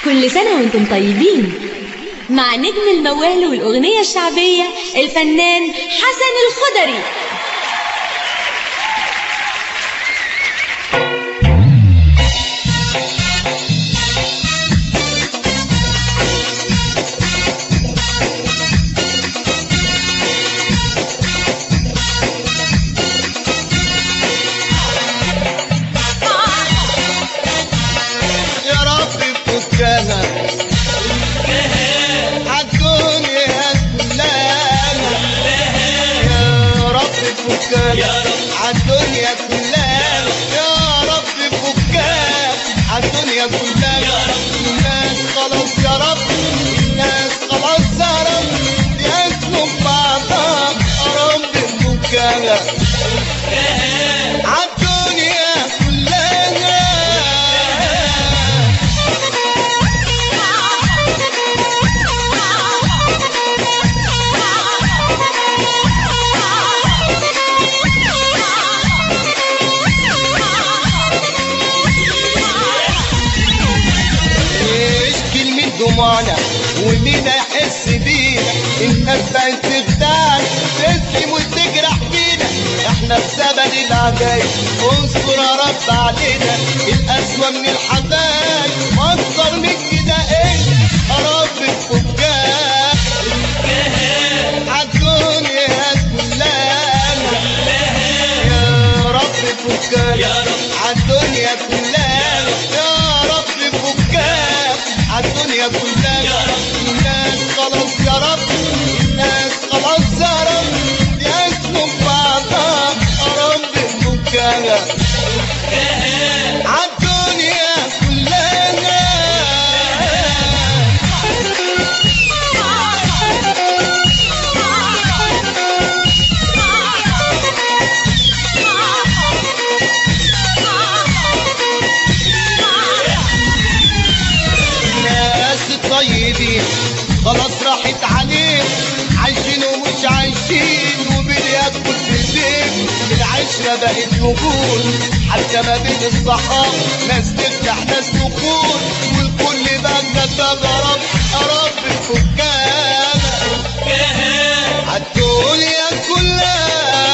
كل سنة وانتم طيبين مع نجم الموال والأغنية الشعبية الفنان حسن الخضري يا رب فكها عالدنيا كلها يا رب فكها عالدنيا كلها يا رب فكها عالدنيا كلها الناس خلاص يا رب الناس خلاص يا رب بياكلوا بعضها يا رب فكها عالدنيا كلها اشكي من دموعنا ومين يحس بينا الناس بقت تخدعنا تسلم وتجرح فينا احنا بسبب العجايب انصر يا رب علينا الاسوأ من الحزان واكثر من كده ايه يا رب تفكها عالدنيا كلها يا رب فكها عالدنيا كلها يا رب فكها عالدنيا كلها الناس خلاص يا رب الناس خلاص يا رب ياكلوا بعضها يا رب فكها عالدنيا كلها الناس الطيبين خلاص راحت عليهم عايشين ومش عايشين وبياكل في البيت العشرة بقت وجود حتى ما بين الصحاب ناس تفتح ناس تقول والكل بقى كتب يا رب يا رب فكانا عالدنيا كلها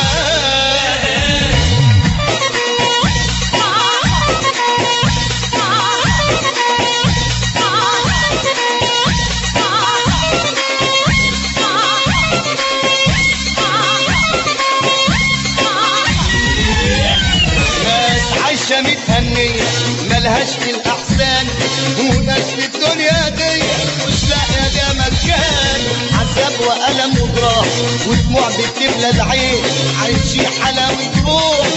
ناس عايشة متهنية ملهاش في الأحزان وناس في الدنيا دي مش لاقية ده مكان عذاب وألم وجراح ودموع بتملى العين عايشين حالة وجروح